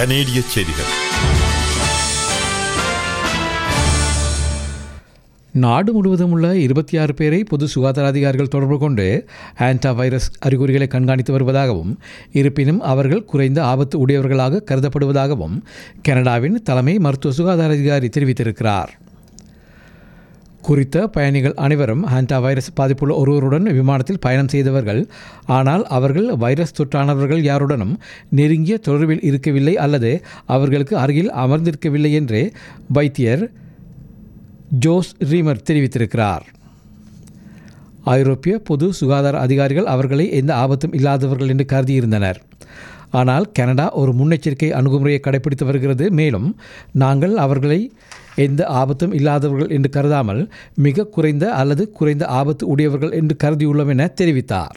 கனேடிய செய்திகள் நாடு முழுவதும் உள்ள இருபத்தி ஆறு பேரை பொது சுகாதார அதிகாரிகள் தொடர்பு கொண்டு ஆன்டா வைரஸ் அறிகுறிகளை கண்காணித்து வருவதாகவும் இருப்பினும் அவர்கள் குறைந்த ஆபத்து உடையவர்களாக கருதப்படுவதாகவும் கனடாவின் தலைமை மருத்துவ சுகாதார அதிகாரி தெரிவித்திருக்கிறார் குறித்த பயணிகள் அனைவரும் ஹாண்டா வைரஸ் பாதிப்புள்ள ஒருவருடன் விமானத்தில் பயணம் செய்தவர்கள் ஆனால் அவர்கள் வைரஸ் தொற்றானவர்கள் யாருடனும் நெருங்கிய தொடர்பில் இருக்கவில்லை அல்லது அவர்களுக்கு அருகில் அமர்ந்திருக்கவில்லை என்று வைத்தியர் ஜோஸ் ரீமர் தெரிவித்திருக்கிறார் ஐரோப்பிய பொது சுகாதார அதிகாரிகள் அவர்களை எந்த ஆபத்தும் இல்லாதவர்கள் என்று கருதியிருந்தனர் ஆனால் கனடா ஒரு முன்னெச்சரிக்கை அணுகுமுறையை கடைபிடித்து வருகிறது மேலும் நாங்கள் அவர்களை எந்த ஆபத்தும் இல்லாதவர்கள் என்று கருதாமல் மிக குறைந்த அல்லது குறைந்த ஆபத்து உடையவர்கள் என்று கருதியுள்ளோம் என தெரிவித்தார்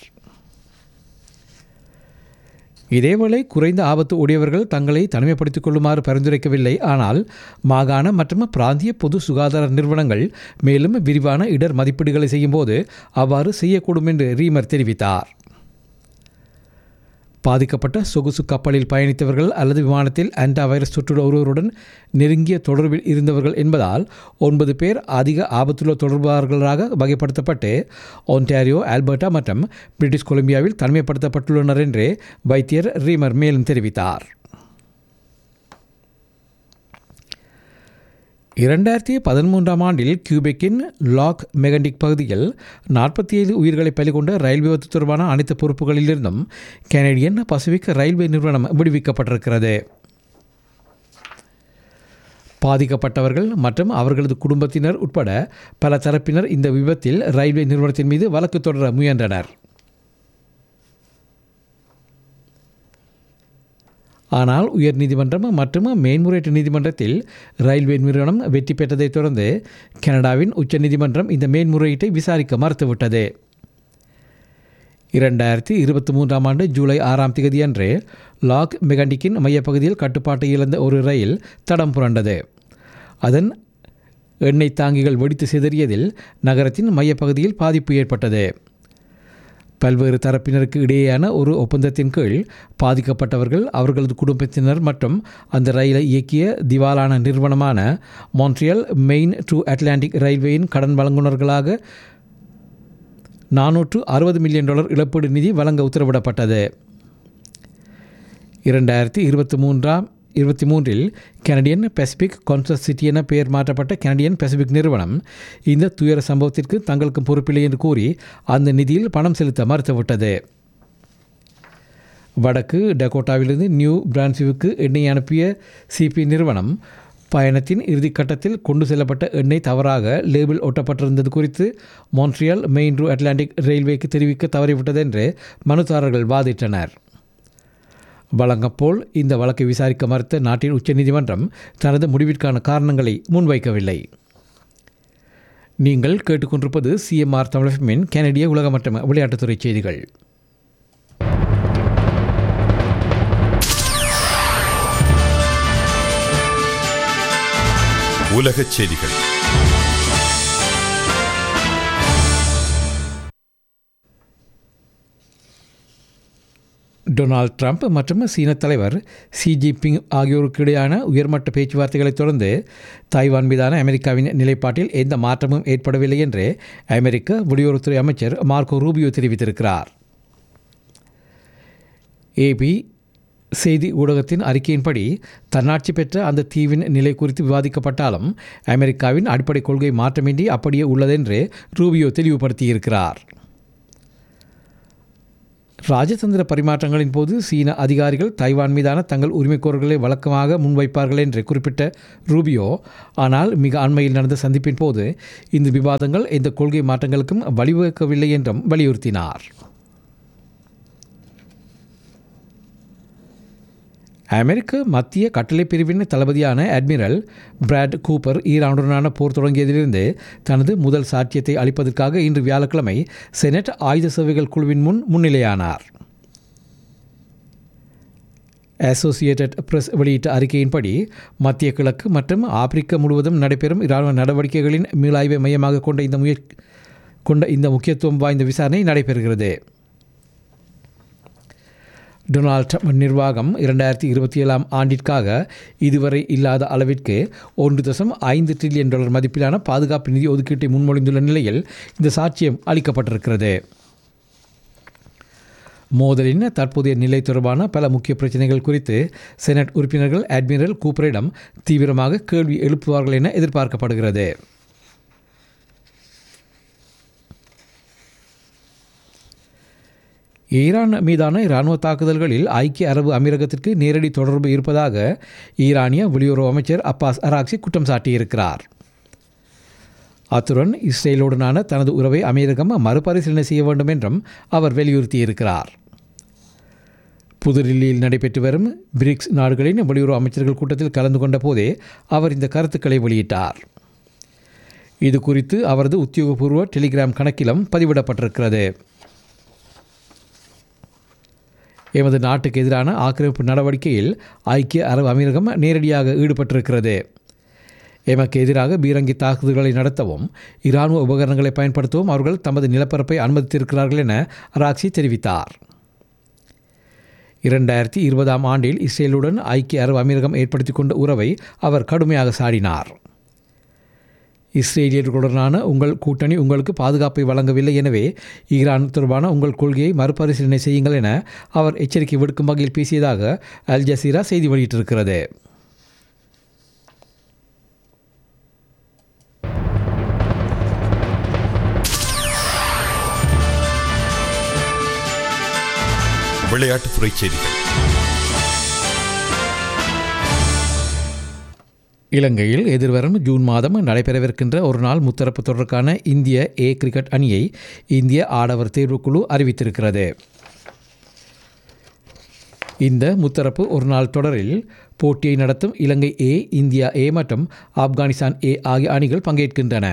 இதேவேளை குறைந்த ஆபத்து உடையவர்கள் தங்களை தனிமைப்படுத்திக் கொள்ளுமாறு பரிந்துரைக்கவில்லை ஆனால் மாகாண மற்றும் பிராந்திய பொது சுகாதார நிறுவனங்கள் மேலும் விரிவான இடர் மதிப்பீடுகளை செய்யும்போது அவ்வாறு செய்யக்கூடும் என்று ரீமர் தெரிவித்தார் பாதிக்கப்பட்ட சொகுசு கப்பலில் பயணித்தவர்கள் அல்லது விமானத்தில் ஆன்டா வைரஸ் தொற்றுள்ள ஒருவருடன் நெருங்கிய தொடர்பில் இருந்தவர்கள் என்பதால் ஒன்பது பேர் அதிக ஆபத்துள்ள தொடர்பாளர்களாக வகைப்படுத்தப்பட்டு ஒன்டாரியோ ஆல்பர்டா மற்றும் பிரிட்டிஷ் கொலம்பியாவில் தனிமைப்படுத்தப்பட்டுள்ளனர் என்று வைத்தியர் ரீமர் மேலும் தெரிவித்தார் இரண்டாயிரத்தி பதிமூன்றாம் ஆண்டில் கியூபெக்கின் லாக் மெகண்டிக் பகுதியில் நாற்பத்தி ஏழு உயிர்களை பலிகொண்ட ரயில் விபத்து தொடர்பான அனைத்து பொறுப்புகளிலிருந்தும் கனடியன் பசிபிக் ரயில்வே நிறுவனம் விடுவிக்கப்பட்டிருக்கிறது பாதிக்கப்பட்டவர்கள் மற்றும் அவர்களது குடும்பத்தினர் உட்பட பல தரப்பினர் இந்த விபத்தில் ரயில்வே நிறுவனத்தின் மீது வழக்கு தொடர முயன்றனர் ஆனால் உயர்நீதிமன்றம் மற்றும் மேன்முறையீட்டு நீதிமன்றத்தில் ரயில்வே நிறுவனம் வெற்றி பெற்றதைத் தொடர்ந்து கனடாவின் உச்சநீதிமன்றம் இந்த மேன்முறையீட்டை விசாரிக்க மறுத்துவிட்டது இரண்டாயிரத்தி இருபத்தி மூன்றாம் ஆண்டு ஜூலை ஆறாம் தேதி அன்று லாக் மெகண்டிக்கின் மையப்பகுதியில் கட்டுப்பாட்டை இழந்த ஒரு ரயில் தடம் புரண்டது அதன் எண்ணெய் தாங்கிகள் வெடித்து சிதறியதில் நகரத்தின் மையப்பகுதியில் பாதிப்பு ஏற்பட்டது பல்வேறு தரப்பினருக்கு இடையேயான ஒரு ஒப்பந்தத்தின் கீழ் பாதிக்கப்பட்டவர்கள் அவர்களது குடும்பத்தினர் மற்றும் அந்த ரயிலை இயக்கிய திவாலான நிறுவனமான மான்ட்ரியல் மெயின் டு அட்லாண்டிக் ரயில்வேயின் கடன் வழங்குனர்களாக நானூற்று அறுபது மில்லியன் டாலர் இழப்பீடு நிதி வழங்க உத்தரவிடப்பட்டது இரண்டாயிரத்தி இருபத்தி மூன்றாம் இருபத்தி மூன்றில் கனடியன் பசிபிக் கான்சஸ் சிட்டி என பெயர் மாற்றப்பட்ட கனடியன் பசிபிக் நிறுவனம் இந்த துயர சம்பவத்திற்கு தங்களுக்கு பொறுப்பில்லை என்று கூறி அந்த நிதியில் பணம் செலுத்த மறுத்துவிட்டது வடக்கு டகோட்டாவிலிருந்து நியூ பிரான்சிவுக்கு எண்ணெய் அனுப்பிய சிபி நிறுவனம் பயணத்தின் இறுதிக்கட்டத்தில் கொண்டு செல்லப்பட்ட எண்ணெய் தவறாக லேபிள் ஒட்டப்பட்டிருந்தது குறித்து மான்ட்ரியால் மெயின் ரூ அட்லாண்டிக் ரயில்வேக்கு தெரிவிக்க தவறிவிட்டது என்று மனுதாரர்கள் வாதிட்டனர் வழங்கப்போல் இந்த வழக்கை விசாரிக்க மறுத்த நாட்டின் உச்சநீதிமன்றம் தனது முடிவிற்கான காரணங்களை முன்வைக்கவில்லை நீங்கள் கேட்டுக்கொண்டிருப்பது சிஎம்ஆர் தமிழகமின் கனடிய உலக மற்றும் விளையாட்டுத்துறை செய்திகள் உலகச் செய்திகள் டொனால்ட் ட்ரம்ப் மற்றும் சீன தலைவர் ஷி ஜின்பிங் ஆகியோருக்கு இடையான உயர்மட்ட பேச்சுவார்த்தைகளைத் தொடர்ந்து தாய்வான் மீதான அமெரிக்காவின் நிலைப்பாட்டில் எந்த மாற்றமும் ஏற்படவில்லை என்று அமெரிக்க வெளியுறவுத்துறை அமைச்சர் மார்க்கோ ரூபியோ தெரிவித்திருக்கிறார் ஏபி செய்தி ஊடகத்தின் அறிக்கையின்படி தன்னாட்சி பெற்ற அந்த தீவின் நிலை குறித்து விவாதிக்கப்பட்டாலும் அமெரிக்காவின் அடிப்படை கொள்கை மாற்றமின்றி அப்படியே உள்ளதென்று ரூபியோ தெளிவுபடுத்தியிருக்கிறார் ராஜதந்திர பரிமாற்றங்களின் போது சீன அதிகாரிகள் தைவான் மீதான தங்கள் உரிமைக்கோரல்களை வழக்கமாக முன்வைப்பார்கள் என்று குறிப்பிட்ட ரூபியோ ஆனால் மிக அண்மையில் நடந்த சந்திப்பின் போது இந்த விவாதங்கள் எந்த கொள்கை மாற்றங்களுக்கும் வழிவகுக்கவில்லை என்றும் வலியுறுத்தினார் அமெரிக்க மத்திய கட்டளை பிரிவின் தளபதியான அட்மிரல் பிராட் கூப்பர் ஈரானுடனான போர் தொடங்கியதிலிருந்து தனது முதல் சாட்சியத்தை அளிப்பதற்காக இன்று வியாழக்கிழமை செனட் ஆயுத சேவைகள் குழுவின் முன் முன்னிலையானார் அசோசியேட்டட் பிரஸ் வெளியிட்ட அறிக்கையின்படி மத்திய கிழக்கு மற்றும் ஆப்பிரிக்கா முழுவதும் நடைபெறும் இராணுவ நடவடிக்கைகளின் மீளாய்வை மையமாக கொண்ட இந்த முய கொண்ட இந்த முக்கியத்துவம் வாய்ந்த விசாரணை நடைபெறுகிறது டொனால்ட் ட்ரம்ப் நிர்வாகம் இரண்டாயிரத்தி இருபத்தி ஏழாம் ஆண்டிற்காக இதுவரை இல்லாத அளவிற்கு ஒன்று தசம் ஐந்து டிரில்லியன் டாலர் மதிப்பிலான பாதுகாப்பு நிதி ஒதுக்கீட்டை முன்மொழிந்துள்ள நிலையில் இந்த சாட்சியம் அளிக்கப்பட்டிருக்கிறது மோதலின் தற்போதைய நிலை தொடர்பான பல முக்கிய பிரச்சனைகள் குறித்து செனட் உறுப்பினர்கள் அட்மிரல் கூப்பரிடம் தீவிரமாக கேள்வி எழுப்புவார்கள் என எதிர்பார்க்கப்படுகிறது ஈரான் மீதான இராணுவ தாக்குதல்களில் ஐக்கிய அரபு அமீரகத்திற்கு நேரடி தொடர்பு இருப்பதாக ஈரானிய வெளியுறவு அமைச்சர் அப்பாஸ் அராக்சி குற்றம் சாட்டியிருக்கிறார் அத்துடன் இஸ்ரேலுடனான தனது உறவை அமெரிக்கம் மறுபரிசீலனை செய்ய வேண்டும் என்றும் அவர் வலியுறுத்தியிருக்கிறார் புதுடில்லியில் நடைபெற்று வரும் பிரிக்ஸ் நாடுகளின் வெளியுறவு அமைச்சர்கள் கூட்டத்தில் கலந்து கொண்ட போதே அவர் இந்த கருத்துக்களை வெளியிட்டார் இது குறித்து அவரது உத்தியோகபூர்வ டெலிகிராம் கணக்கிலும் பதிவிடப்பட்டிருக்கிறது எமது நாட்டுக்கு எதிரான ஆக்கிரமிப்பு நடவடிக்கையில் ஐக்கிய அரபு அமீரகம் நேரடியாக ஈடுபட்டிருக்கிறது எமக்கு எதிராக பீரங்கி தாக்குதல்களை நடத்தவும் இராணுவ உபகரணங்களை பயன்படுத்தவும் அவர்கள் தமது நிலப்பரப்பை அனுமதித்திருக்கிறார்கள் என ராக்சி தெரிவித்தார் இரண்டாயிரத்தி இருபதாம் ஆண்டில் இஸ்ரேலுடன் ஐக்கிய அரபு அமீரகம் ஏற்படுத்தி கொண்ட உறவை அவர் கடுமையாக சாடினார் இஸ்ரேலியர்களுடனான உங்கள் கூட்டணி உங்களுக்கு பாதுகாப்பை வழங்கவில்லை எனவே ஈரான் தொடர்பான உங்கள் கொள்கையை மறுபரிசீலனை செய்யுங்கள் என அவர் எச்சரிக்கை விடுக்கும் வகையில் பேசியதாக அல் ஜசீரா செய்தி வெளியிட்டிருக்கிறது விளையாட்டுத்துறை செய்திகள் இலங்கையில் எதிர்வரும் ஜூன் மாதம் நடைபெறவிருக்கின்ற ஒரு நாள் முத்தரப்பு தொடருக்கான இந்திய ஏ கிரிக்கெட் அணியை இந்திய ஆடவர் தேர்வுக்குழு அறிவித்திருக்கிறது இந்த முத்தரப்பு ஒரு நாள் தொடரில் போட்டியை நடத்தும் இலங்கை ஏ இந்தியா ஏ மற்றும் ஆப்கானிஸ்தான் ஏ ஆகிய அணிகள் பங்கேற்கின்றன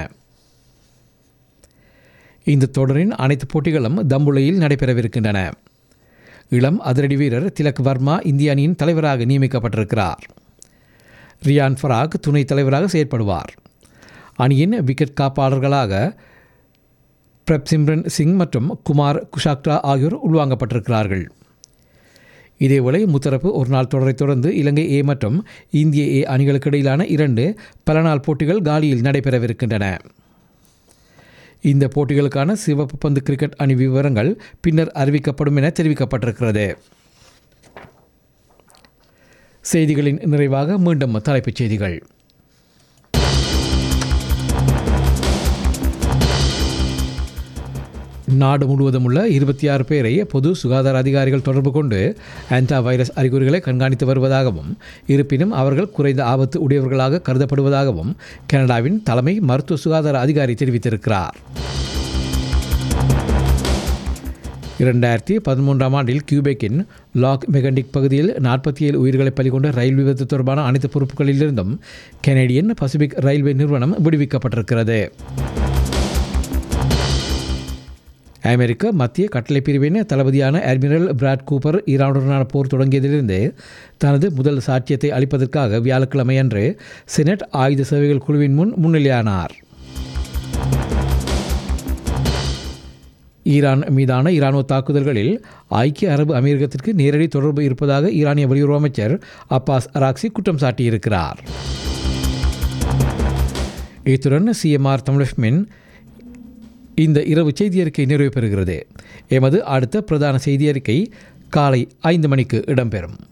இந்த தொடரின் அனைத்து போட்டிகளும் தம்புளையில் நடைபெறவிருக்கின்றன இளம் அதிரடி வீரர் திலக் வர்மா இந்திய அணியின் தலைவராக நியமிக்கப்பட்டிருக்கிறார் ரியான் ஃபராக் துணைத் தலைவராக செயற்படுவார் அணியின் விக்கெட் காப்பாளர்களாக பிரப்சிம்ரன் சிங் மற்றும் குமார் குஷாக்டா ஆகியோர் உள்வாங்கப்பட்டிருக்கிறார்கள் இதேவேளை முத்தரப்பு ஒரு நாள் தொடரை தொடர்ந்து இலங்கை ஏ மற்றும் இந்திய ஏ அணிகளுக்கு இடையிலான இரண்டு பல நாள் போட்டிகள் காலியில் நடைபெறவிருக்கின்றன இந்த போட்டிகளுக்கான சிவப்பு பந்து கிரிக்கெட் அணி விவரங்கள் பின்னர் அறிவிக்கப்படும் என தெரிவிக்கப்பட்டிருக்கிறது செய்திகளின் நிறைவாக மீண்டும் தலைப்புச் செய்திகள் நாடு முழுவதும் உள்ள இருபத்தி ஆறு பேரை பொது சுகாதார அதிகாரிகள் தொடர்பு கொண்டு ஆன்டா வைரஸ் அறிகுறிகளை கண்காணித்து வருவதாகவும் இருப்பினும் அவர்கள் குறைந்த ஆபத்து உடையவர்களாக கருதப்படுவதாகவும் கனடாவின் தலைமை மருத்துவ சுகாதார அதிகாரி தெரிவித்திருக்கிறார் இரண்டாயிரத்தி பதிமூன்றாம் ஆண்டில் கியூபெக்கின் லாக் மெகண்டிக் பகுதியில் நாற்பத்தி ஏழு உயிர்களை பலிகொண்ட ரயில் விபத்து தொடர்பான அனைத்து பொறுப்புகளிலிருந்தும் கனேடியன் பசிபிக் ரயில்வே நிறுவனம் விடுவிக்கப்பட்டிருக்கிறது அமெரிக்க மத்திய கட்டளை பிரிவின் தளபதியான அட்மிரல் பிராட் கூப்பர் ஈரானுடனான போர் தொடங்கியதிலிருந்து தனது முதல் சாட்சியத்தை அளிப்பதற்காக வியாழக்கிழமை அன்று செனட் ஆயுத சேவைகள் குழுவின் முன் முன்னிலையானார் ஈரான் மீதான இராணுவ தாக்குதல்களில் ஐக்கிய அரபு அமீரகத்திற்கு நேரடி தொடர்பு இருப்பதாக ஈரானிய வெளியுறவு அமைச்சர் அப்பாஸ் அராக்சி குற்றம் சாட்டியிருக்கிறார் இத்துடன் சிஎம்ஆர் தமிழஷ்மின் இந்த இரவு செய்தி அறிக்கை நிறைவு பெறுகிறது எமது அடுத்த பிரதான செய்தி அறிக்கை காலை ஐந்து மணிக்கு இடம்பெறும்